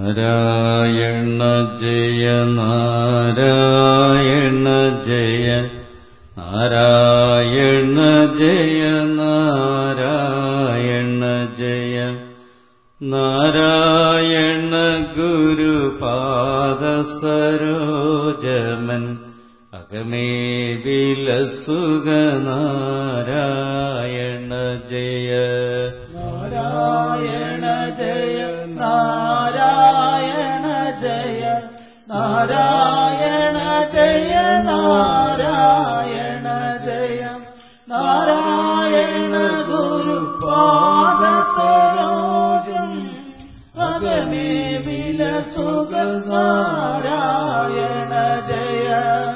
നാരായണ ജയ നാരായണ ജയ നാരായണ ജയ നാരായണ ജയ നാരായണ ഗുരുപാദ സരോജമൻ അകമേ വിലസുക നാരായണ ജയ നാരായണ ജയ നാരായണ ജയ നാരായണ ജയ നാരായണ ജയ നാരായണ ഗുരുപാദ സരോജം അകമേ വിലസുഖ നാരായണ ജയ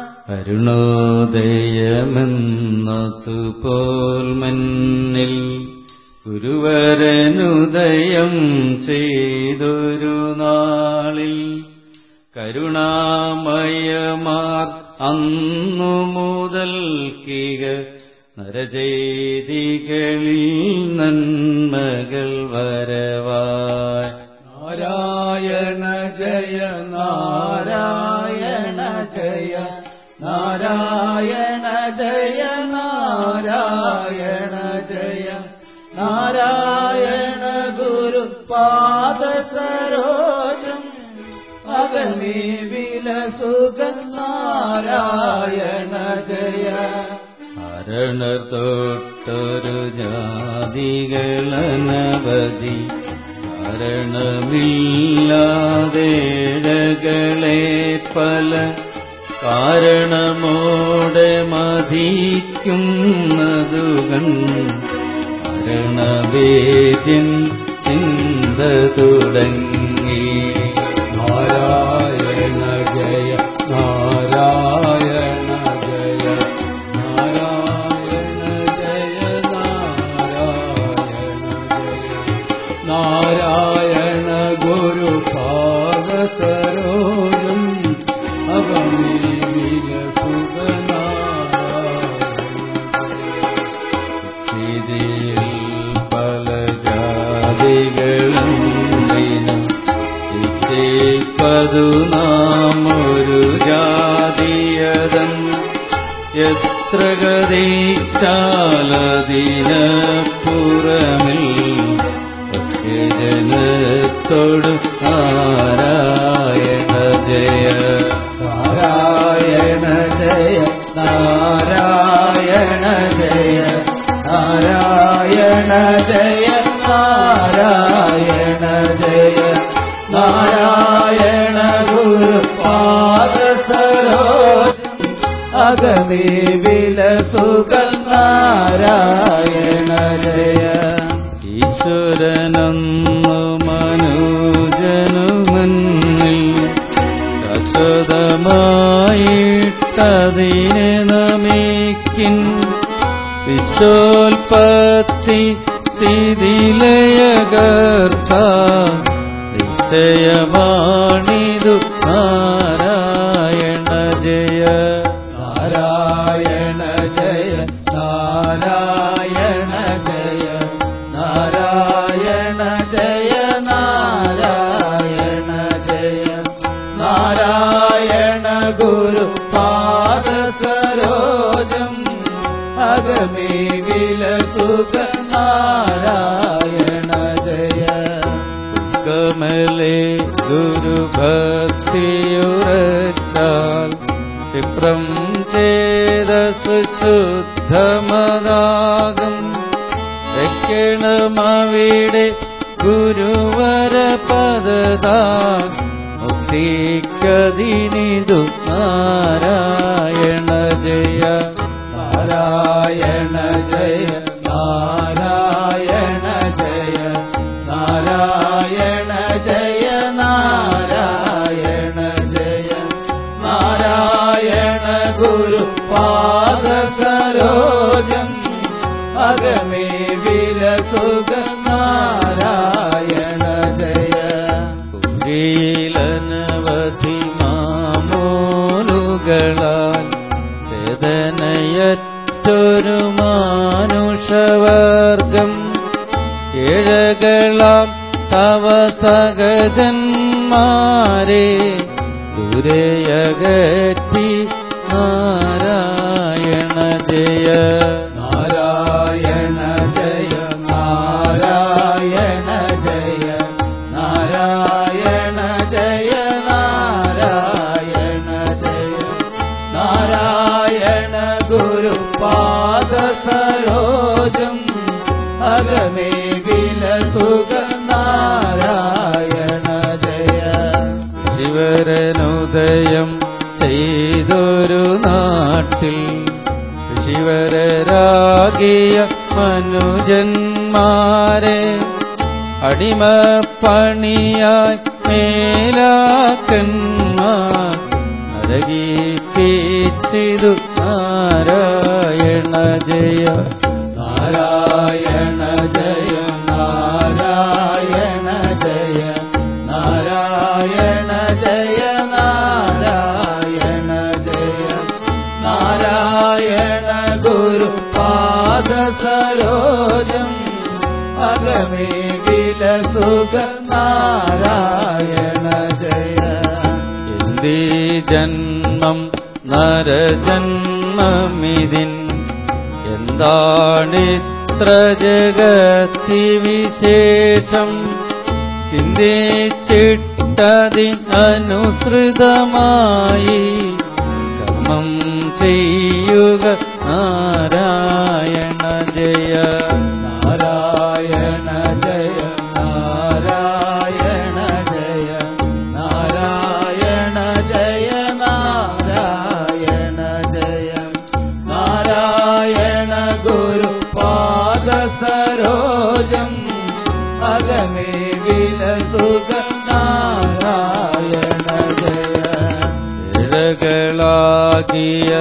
അരുണോദയമെന്നതുപോൽ മന്നിൽ ഗുരുവരനുദയം ചെയ്തൊരു നാളിൽ കരുണാമയമാർ അന്നു മുതൽക്കിക നരചേതികളിൽ നന്മകൾ വരവായി നാരായണ ജയ നാരായണ ജയ നാരായണ ജയ നാരായണ ജയ നാരായണ ഗുരു പാദ സരോജം അകമേ വിലസുഖ നാരായണ ജയ അരണർ തൊട്ടൊരു ജാതികളനവധി കാരണമില്ലാതേഴകളെ പല കാരണമോടെ മതിക്കുന്നതുകൺ മരണവേദ്യൻ ചിന്ത തുടങ്ങി നാരായണ ജയ നാരായണ ജയ നാരായണ ജയ നാരായണ ജയ നാരായണ ഗുരുപാദ സരോജം അഗമേ വിലസുഖ ഇതിൽ പല ജാതികളും ദിനം ഇച്ചേപ്പതു നാം ഒരു ജാതിയതൻ എത്ര ഗതിച്ചാലതിന പുറമിൽ ഒക്കെ ജനത്തോട് നാരായണ ജയ നാരായണ ജയ നാരായണ ജയ നാരായണ ജയ നാരായണ ജയ നാരായണ ഗുരുപാദ സരോജം അകമേ വിലസുഖ നാരായണ ജയ ഈശ്വരനന്നു മനുജനു മന്നിൽ ശാശ്വതമായിട്ടതിനെ നമിക്കിൻ വിശ്വോൽപത്തി സ്ഥിതിലയകർത്ത നിശ്ചയമാണിതു നാരായണ ജയ നാരായണ ജയ നാരായണ ജയ നാരായണ ജയ നാരായണ ജയ നാരായണ ഗുരു പാദ സരോജം അഗമേ വിലസുഖ നാരായണ ജയ കമലേ ഗുരുഭക്തിയുറച്ചാൽ ക്ഷിപ്രം ചേതസ് ശുദ്ധമതാകം വെക്കണമവിടെ ഗുരുവര പദതാ മുക്തിക്കതിനിതു നാരായണ ജയ നാരായണ ജയ നാരായണ ജയ നാരായണ ജയ നാരായണ ജയ നാരായണ ഗുരു പാദ സരോജം അഗമേ വിലസുഖ നാരായണ ജയ പുരീലനവധി മാ നരജന്മാരെ ദുരയകറ്റി നാരായണ ജയ നാരായണ ജയ നാരായണ ജയ നാരായണ ജയ നാരായണ ജയ നാരായണ ഗുരുപാദ സരോജം അഗമേ വിലസുഖ നാരായണ ജയ ശിവരനുദയം ചെയ്തൊരു നാട്ടിൽ ശിവരാകിയ മനുജന്മാരെ അടിമപ്പണിയായി മേലാക്കന്മാർ നരകിപ്പിച്ചിതു നാരായണ ജയ നാരായണ ജയ നാരായണ ജയ നാരായണ ജയ നാരായണ ജയ നാരായണ ഗുരുപാദ സരോജം അഗമേ വിലസുഖ നാരായണ ജയ എന്തേ ജന്മം നരജന്മമിതിൻ എന്താണിത്ര ജഗത്തി വിശേഷം ചിന്തിച്ചിട്ടതിനനുസൃതമായി കർമ്മം ചെയ്യുക നാരായണ ജയ നാരായണ ജയ നാരായണ ജയ നാരായണ ജയ നാരായണ ജയ നാരായണ ഗുരുപാദ സരോജം അഗമേ വിലസുഖ നാരായണ ജയ ഇഴകളാകിയ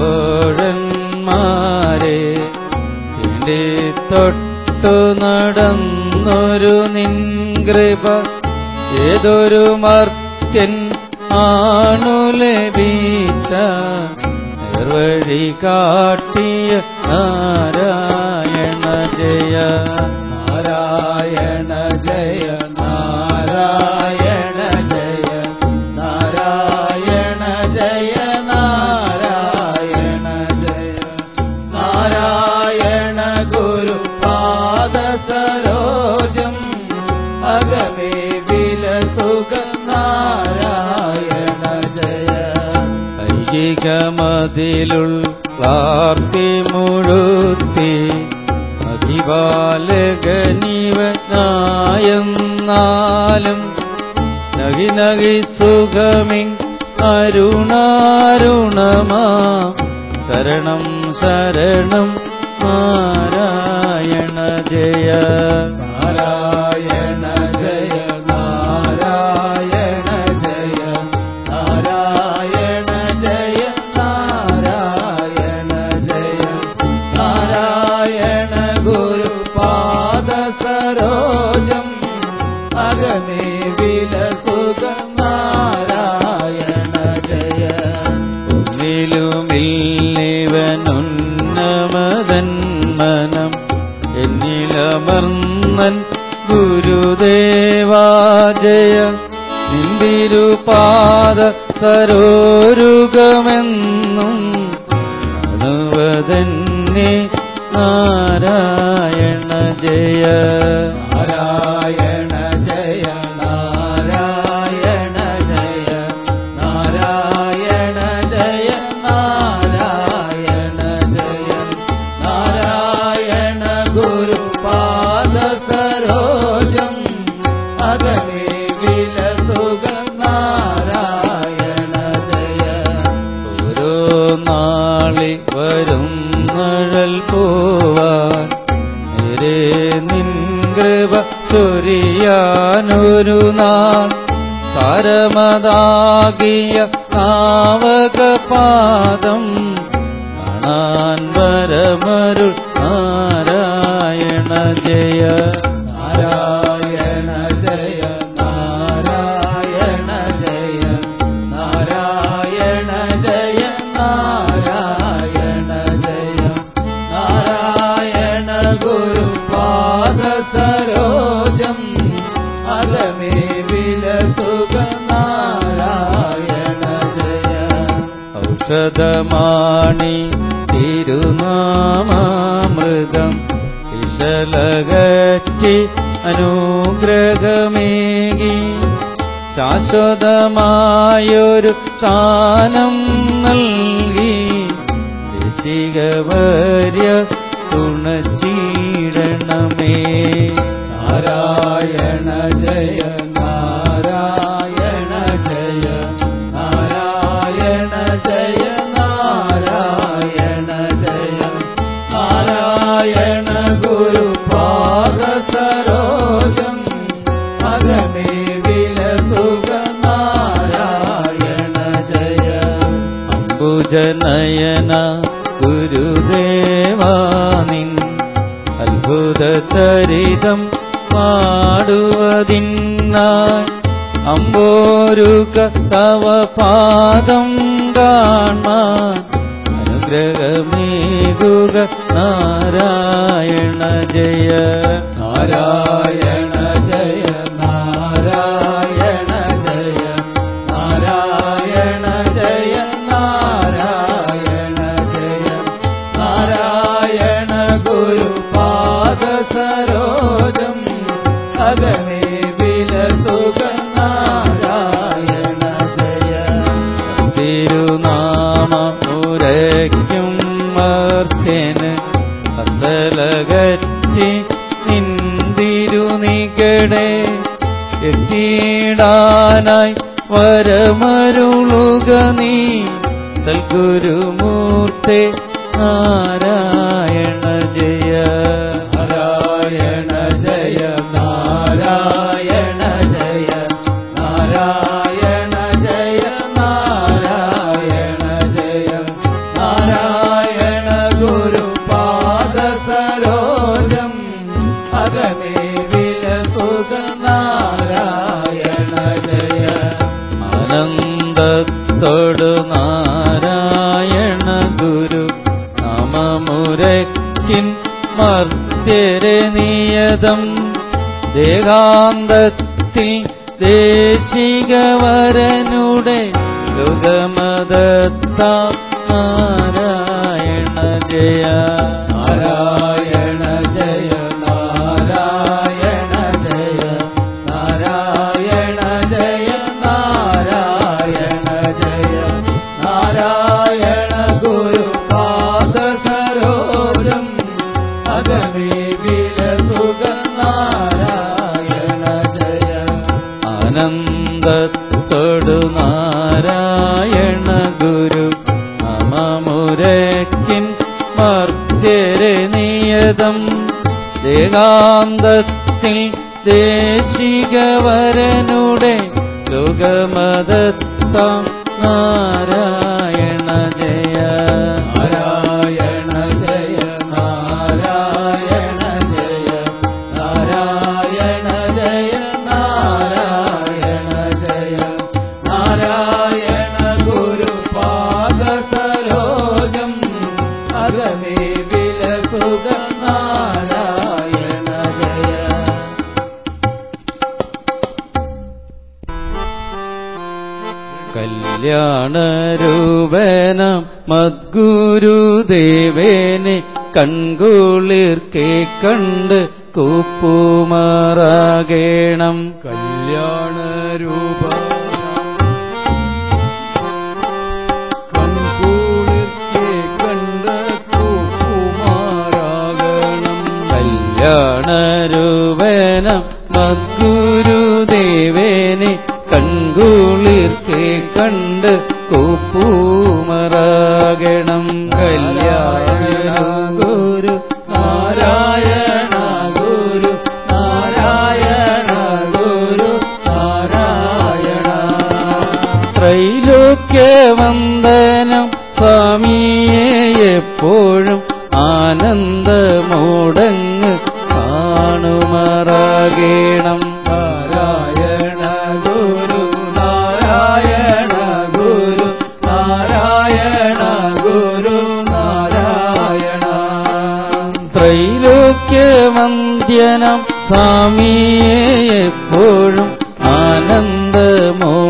തോഴന്മാരെ എന്റെ തൊട്ടു നടന്നൊരു നിൻകൃപ ഏതൊരു മർക്കൻ ആണു ലഭിച്ച നേർവഴി കാട്ടിയ നാരായണ ജയ നാരായണ ജയ നാരായണ ജയ നാരായണ ജയ നാരായണ ജയ നാരായണ ഗുരുപാദ സരോജം അഗമേ വിലസുഖ നാരായണ ജയ ഐകികമതിലുൾ പ്രാപ്തി മുഴുത്തി അഭിബാലകനിവനായെന്നാലും നഗി നഗി സുഖമി അരുണാരുണമാ ശരണം ശരണം നാരായണ ജയ നാരായണ ജയ നാരായണ ജയ നാരായണ ജയ നാരായണ ജയ നാരായണ ഗുരുപാദ സരോജം അഗമേ വിലസുഖ നാരായണ ജയ ഒന്നിലുമില്ലിവനുന്നമതൻ മനം എന്നിലമർന്നൻ ഗുരുദേവാജയ നിന്തിരുപാദ സരോരുഗമെന്നും അണുവതന്നെ നാരായണ ജയ നാരായണ ജയ നാരായണ ജയ നാരായണ ജയ നാരായണ ജയ നാരായണ ഗുരുപാദ സരോജം അഗമേ വിലസുഖ നാരായണ ജയ ഓരോ നാളി വരും നഴൽ പോവാൻ നേരെ നിൻ കൃപ ചൊരിയാനൊരു നാൾ സാരമതാകിയ നാവകപാദം കാണാൻ വരമരുൾ നാരായണ ജയ നാരായണ ജയ നാരായണ ജയ നാരായണ ജയ നാരായണ ജയ നാരായണ ഗുരുപാദ സരോജം അഗമേ വില നാരായണ ജയ ഔഷധമാണി തിരുനാമാമൃതം വിശലകറ്റി അനുഗ്രഹമേകി ശാശ്വതമായൊരു സ്ഥാനം നൽകി ഋഷികവർയ തുണച്ചീടണമേ നാരായണ ജയ നാരായണ ജയ നാരായണ ജയ നാരായണ ജയ നാരായണ ഗുരു പാദ സരോജം അകമേ വിലസുഖ നാരായണ ജയ അംബുജനയന ഗുരുദേവാനിൻ അത്ഭുത ചരിതം പാടുവതിന്നായി അമ്പോരുക തവ പാദം കാണാൻ അനുഗ്രഹമേകുക നാരായണ ജയ നാരായണ ജയ നാരായണ ജയ നാരായണ ജയ നാരായണ ജയ നാരായണ ഗുരു പാദ സരോജം അകമേ വിലസുഖ നാരായണ ജയ തിരുനാമുരയ്ക്കും മർത്യന് പന്തലകറ്റി നിന്തിരുനികടെ എത്തിയിടാനായി വരമരുളുക നീ സൽഗുരുമൂർത്തെ നാരായണ ജയ നാരായണ ജയ നാരായണ ജയ നാരായണ ജയ നാരായണ ജയ നാരായണ ഗുരു പാദ സരോജം അകമേ വിലസുഖ നാരായണ ജയ ആനന്ദത്തോടു നാരായണ ഗുരു നാമമുരക്കിൻ മർത്യരെ നിയതം ദേഹാന്തത്തിൽ ദേശികവരനുടെ യുഗമദത്ത നാരായണ ജയ നാരായണ ജയ നാരായണ ജയ നാരായണ ജയ നാരായണ ജയ നാരായണ ഗുരു പാദ സരോജം അകമേ വിലസുഖ നാരായണ ജയ ആനന്ദത്തോടു നാരായണ ഗുരു നമമുരക്കിൻ മർത്യരെ നിയതം ദേഹാന്തത്തിൽ ദേശികവരനുടെ ലുഗമദത്ത നാരായണ ജയ നാരായണ ജയ നാരായണ ജയ നാരായണ ജയ നാരായണ ജയ നാരായണ ഗുരു പാദ സരോജം അകമേ വിലസുഖ നാരായണ ജയ കല്യാണരൂപന മദ്ഗുരുദേവേനെ കൺകുളിർക്കെ കണ്ട് കൂപ്പുമാറാകേണം കല്യാണ രൂപ കൺകൂളിർക്കെ കണ്ട കുമാരാകണം കല്യാണരൂപന മദ്ഗുരുദേവേനെ കൺകുളിർക്കെ കണ്ട് കൂപ്പുമാറാകണം കല്യാണ ഗുരു നാരായണ ഗുരു നാരായണ ഗുരു നാരായണ ത്രൈലോക്യവന്ദനം സ്വാമിയെ എപ്പോഴും ആനന്ദമോടങ്ങ് കാണുമാറാകേണം നാരായണ ഗുരു നാരായണ ഗുരു നാരായണ ഗുരു നാരായണ ത്രൈലോക്യവന്ദ്യനം സ്വാമിയെ എപ്പോഴും ആനന്ദമോ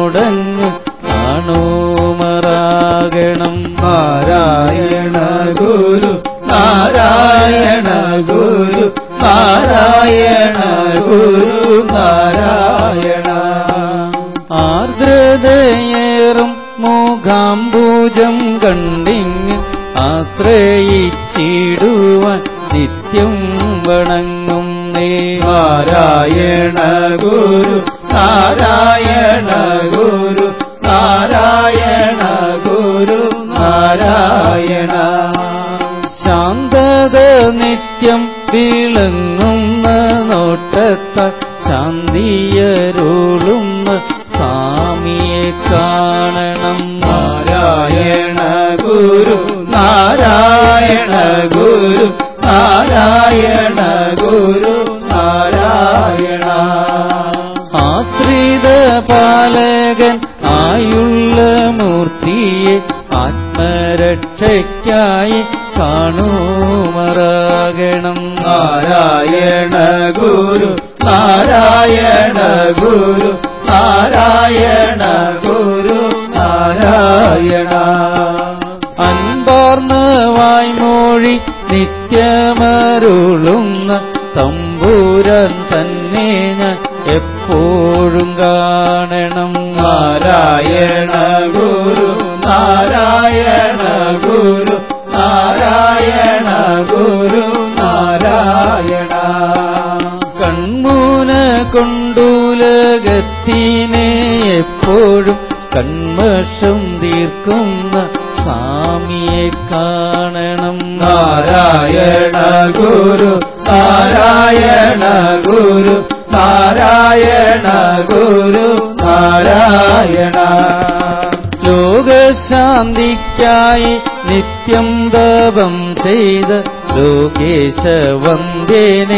കണ്ടിങ് ആശ്രയിച്ചിടുവാൻ നിത്യം വണങ്ങും നേ നാരായണ ഗുരു നാരായണ ഗുരു നാരായണ ഗുരു നാരായണ ശാന്തത നിത്യം വിളങ്ങുന്ന നോട്ടത്താൽ ശാന്തിയരുളുന്ന സ്വാമിയെ കാണണം നാരായണ ഗുരു നാരായണ ഗുരു നാരായണ ഗുരു നാരായണ ആശ്രിത പാലകൻ ആയുള്ള മൂർത്തിയെ ആത്മരക്ഷയ്ക്കായി കാണുമറാകണം നാരായണ ഗുരു നാരായണ ഗുരു നാരായണ ഗുരു നാരായണ അൻപാർന്ന വായ്മൊഴി നിത്യമരുളുന്ന തമ്പൂരൻ തന്നെ ഞാൻ എപ്പോഴും കാണണം നാരായണ ഗുരു നാരായണ ഗുരു നാരായണ ഗുരു നാരായണ കൺമൂന കൊണ്ടുലകത്തിനെ എപ്പോഴും കൺമഷം തീർക്കുന്ന സ്വാമിയെ കാണണം നാരായണ ഗുരു നാരായണ ഗുരു നാരായണ ഗുരു നാരായണ ലോകശാന്തിക്കായി നിത്യം തപം ചെയ്ത് ലോകേശ വന്ദേനെ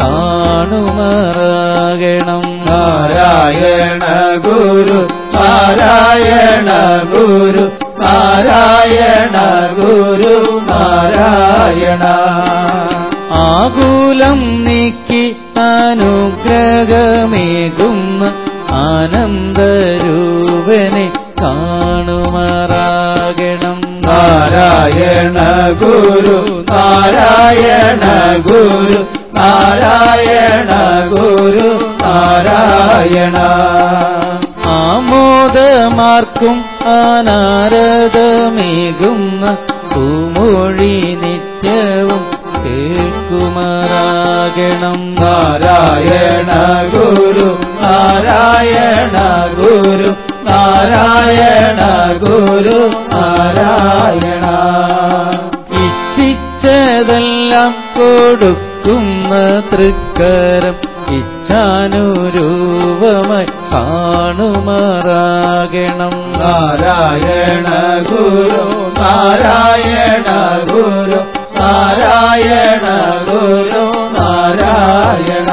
കാണുമറാകണം നാരായണ ഗുരു നാരായണ ഗുരു നാരായണ ഗുരു നാരായണ ആകുലം നീക്കി അനുഗ്രഹമേകുന്ന ആനന്ദരൂപനെ കാണുമറാകണം നാരായണ ഗുരു നാരായണ ഗുരു നാരായണ ഗുരു നാരായണ ആമോദമാർക്കും അനാരദമേകുന്ന പൂമൊഴി നിത്യവും കേൾക്കുമാറാകണം നാരായണ ഗുരു നാരായണ ഗുരു നാരായണ ഗുരു നാരായണ ഇച്ഛിച്ചതെല്ലാം കൊടുക്കുന്ന തൃക്കരം ഇച്ഛാനുരൂപമായി കാണുമാറാകണം നാരായണ ഗുരു നാരായണ ഗുരു നാരായണ ഗുരു നാരായണ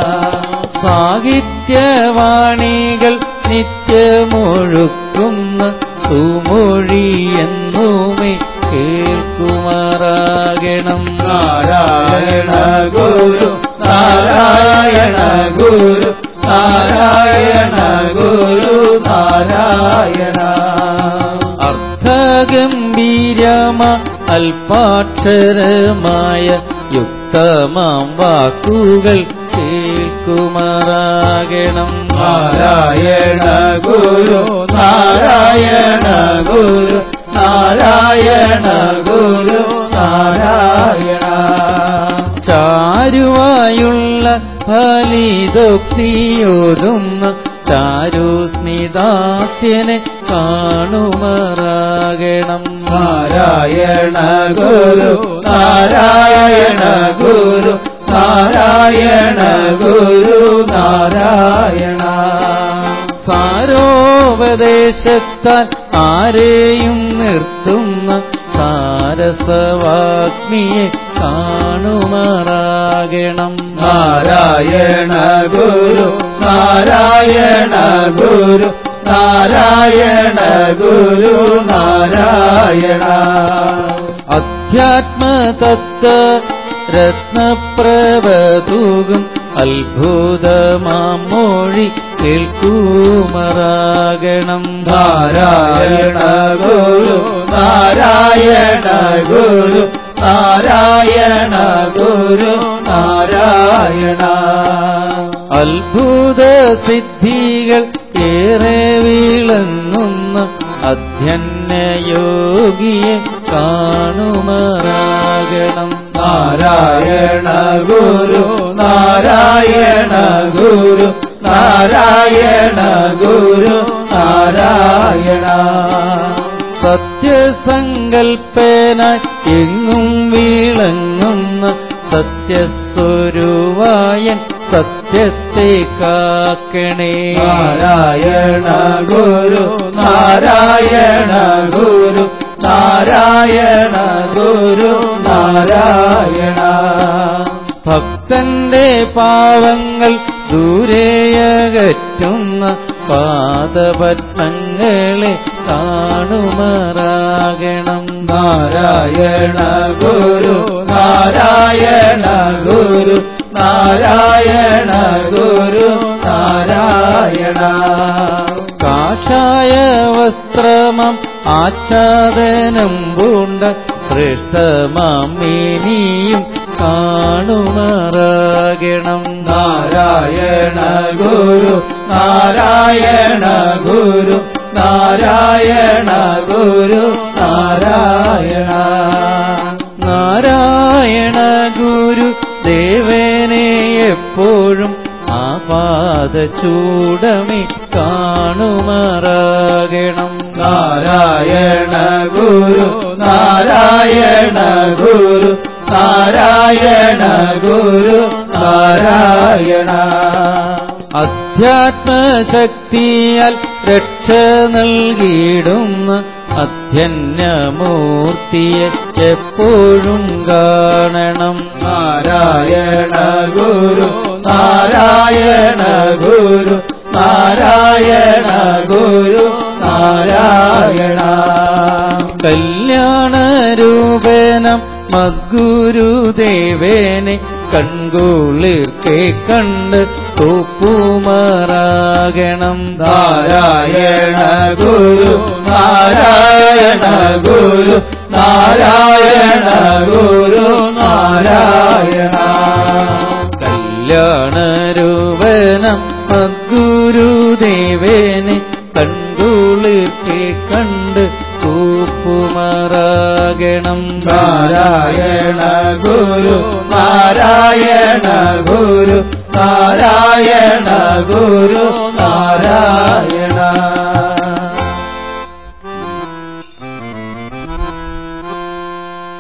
സാഹിത്യവാണികൾ നിത്യമൊഴുക്കുന്ന തൂമൊഴി എന്നുമേ കേൾക്കുമാറാകണം നാരായണ ഗുരു നാരായണ ഗുരു നാരായണ ഗുരു നാരായണ അർത്ഥഗംഭീരമ അല്പാക്ഷരമായ യുക്തമാം വാക്കുകൾ കേൾക്കുമാറാകണം നാരായണ ഗുരു നാരായണ ഗുരു നാരായണ ഗുരു നാരായണ ചാരുവായുള്ള ഫലിതോക്തിയോതുന്ന ചാരുസ്മിതാസ്യനെ കാണുമാറാകണം നാരായണ ഗുരു നാരായണ ഗുരു നാരായണ ഗുരു നാരായണ സാരോപദേശത്താൽ ആരെയും നിർത്തുന്ന സാരസവാഗ്മിയെ കാണുമാറാകണം നാരായണ ഗുരു നാരായണ ഗുരു നാരായണ ഗുരു നാരായണ അധ്യാത്മതത്വ രത്നപ്രവതൂകും അത്ഭുതമാം മൊഴി കേൾക്കുമറാകണം നാരായണ ഗുരു നാരായണ ഗുരു നാരായണ ഗുരു നാരായണ അത്ഭുത സിദ്ധികൾ ഏറെ വിളങ്ങുന്ന അധ്യന്നയോ യോഗിയെ കാണുമാറാകണം നാരായണ ഗുരു നാരായണ ഗുരു നാരായണ ഗുരു നാരായണ സത്യസങ്കൽപ്പനായി എങ്ങും വിളങ്ങുന്ന സത്യസ്വരൂപായൻ സത്യത്തെ കാക്കണേ നാരായണ ഗുരു നാരായണ ഗുരു നാരായണ ഗുരു നാരായണ ഭക്തന്റെ പാവങ്ങൾ ദൂരെയകറ്റുന്ന പാദപത്മങ്ങളെ കാണുമാറാകണം നാരായണ ഗുരു നാരായണ ഗുരു നാരായണ ഗുരു നാരായണ കാഷായ വസ്ത്രമം ആച്ഛാദനം പൂണ്ട ശ്രേഷ്ഠമാം മേനിയും കാണുമാറാകണം നാരായണ ഗുരു നാരായണ ഗുരു നാരായണ ഗുരു നാരായണ നാരായണ ഗുരു ദേവനെ എപ്പോഴും ആപാദ ചൂടമേ കാണുമാറാകണം നാരായണ ഗുരു നാരായണ ഗുരു നാരായണ ഗുരു നാരായണ അധ്യാത്മശക്തിയാൽ രക്ഷ നൽകിയിടുന്ന അധ്യന്യമൂർത്തിയെ എപ്പോഴും കാണണം നാരായണ ഗുരു നാരായണ ഗുരു നാരായണ ഗുരു നാരായണ കല്യാണരൂപേണം മദ്ഗുരുദേവേനെ കൺകുളിർക്കെ കണ്ട് തോപ്പുമാറാകണം നാരായണ ഗുരു നാരായണ ഗുരു നാരായണ ഗുരു നാരായണ കല്യാണരൂപനം മദ്ഗുരുദേവേനെ കൺകുളിർക്കെ കണ്ട് തോപ്പുമാറാകണം നാരായണ ഗുരു നാരായണ ഗുരു നാരായണ ഗുരു നാരായണ